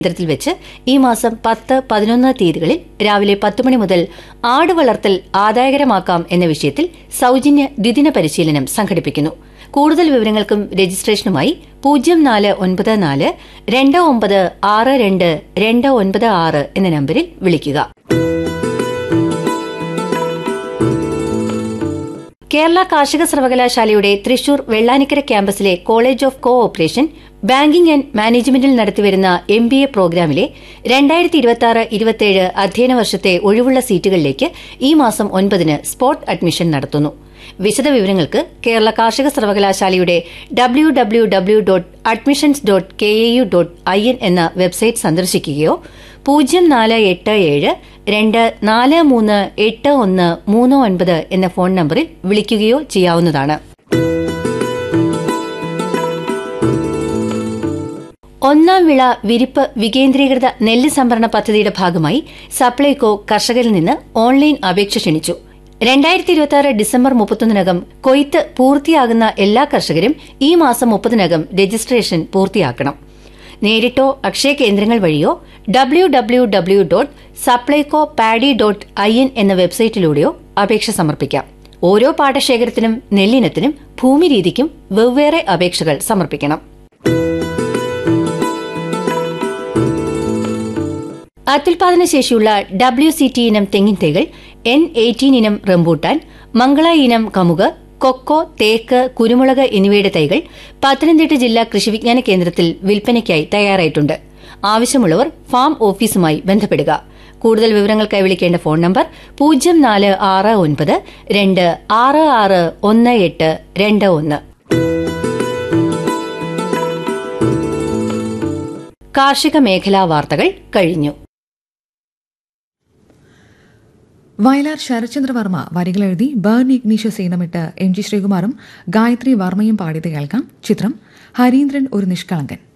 കേന്ദ്രത്തിൽ വെച്ച് ഈ മാസം പത്ത് പതിനൊന്ന് തീയതികളിൽ രാവിലെ പത്ത് മണി മുതൽ ആട് വളർത്തൽ ആദായകരമാക്കാം എന്ന വിഷയത്തിൽ സൌജന്യ ദ്വിദിന പരിശീലനം സംഘടിപ്പിക്കുന്നു കൂടുതൽ വിവരങ്ങൾക്കും രജിസ്ട്രേഷനുമായി പൂജ്യം നാല് ഒൻപത് നാല് രണ്ട് ഒമ്പത് ആറ് രണ്ട് രണ്ട് ഒൻപത് ആറ് എന്ന നമ്പറിൽ വിളിക്കുക കേരള കാർഷിക സർവകലാശാലയുടെ തൃശൂർ വെള്ളാനിക്കര ക്യാമ്പസിലെ college of cooperation banking and മാനേജ്മെന്റിൽ നടത്തിവരുന്ന എം ബി എ പ്രോഗ്രാമിലെ രണ്ടായിരത്തി ഇരുപത്തിയാറ് ഇരുപത്തിയേഴ് അധ്യയന വർഷത്തെ ഒഴിവുള്ള സീറ്റുകളിലേക്ക് ഈ മാസം ഒൻപതിന് സ്പോട്ട് അഡ്മിഷൻ നടത്തുന്നു വിശദവിവരങ്ങൾക്ക് കേരള കാർഷിക സർവകലാശാലയുടെ W W W dot admissions dot K A U dot I N എന്ന വെബ്സൈറ്റ് സന്ദർശിക്കുകയോ പൂജ്യം നാല് എട്ട് ഏഴ് രണ്ട് നാല് മൂന്ന് എട്ട് ഒന്ന് മൂന്ന് ഒൻപത് എന്ന ഫോൺ നമ്പറിൽ വിളിക്കുകയോ ചെയ്യാവുന്നതാണ് ഒന്നാം വിള വിരിപ്പ് വികേന്ദ്രീകൃത നെല്ല് സംഭരണ പദ്ധതിയുടെ ഭാഗമായി സപ്ലൈകോ കർഷകരിൽ നിന്ന് ഓൺലൈൻ അപേക്ഷ ക്ഷണിച്ചു രണ്ടായിരത്തി ഇരുപത്തി ആറ് ഡിസംബർ മുപ്പത്തൊന്നിനകം കൊയ്ത്ത് പൂർത്തിയാകുന്ന എല്ലാ കർഷകരും ഈ മാസം മുപ്പതിനകം രജിസ്ട്രേഷൻ പൂർത്തിയാക്കണം നേരിട്ടോ അക്ഷയ കേന്ദ്രങ്ങൾ വഴിയോ W W W dot Supplyco paddy dot I N എന്ന വെബ്സൈറ്റിലൂടെയോ അപേക്ഷ സമർപ്പിക്കാം ഓരോ പാടശേഖരത്തിനും നെല്ലിനത്തിനും ഭൂമി രീതിക്കും വെവ്വേറെ അപേക്ഷകൾ സമർപ്പിക്കണം അത്യുൽപാദന ശേഷിയുള്ള ഡബ്ല്യു സി ടി ഇനം തെങ്ങിൻ തൈകൾ എൻ എയ്റ്റീൻ ഇനം റംബൂട്ടാൻ മംഗള ഇനം കമുക് കൊക്കോ തേക്ക് കുരുമുളക് എന്നിവയുടെ തൈകൾ പത്തനംതിട്ട ജില്ലാ കൃഷിവിജ്ഞാന കേന്ദ്രത്തിൽ വിൽപ്പനയ്ക്കായി തയ്യാറായിട്ടുണ്ട് ആവശ്യമുള്ളവർ ഫാം ഓഫീസുമായി ബന്ധപ്പെടുക കൂടുതൽ വിവരങ്ങൾക്കായി വിളിക്കേണ്ട ഫോൺ നമ്പർ പൂജ്യം നാല് ആറ് ഒൻപത് രണ്ട് ആറ് ആറ് ഒന്ന് എട്ട് രണ്ട് ഒന്ന് കാർഷിക മേഖലാ വാർത്തകൾ കഴിഞ്ഞു വയലാർ ശരത്ചന്ദ്രവർമ്മ വരികളെഴുതി ബേൺ ഇഗ്നീഷ്യസ് ഈണമിട്ട് എം ജി ശ്രീകുമാറും ഗായത്രി വർമ്മയും പാടിയത് കേൾക്കാം ചിത്രം ഹരീന്ദ്രൻ ഒരു നിഷ്കളങ്കൻ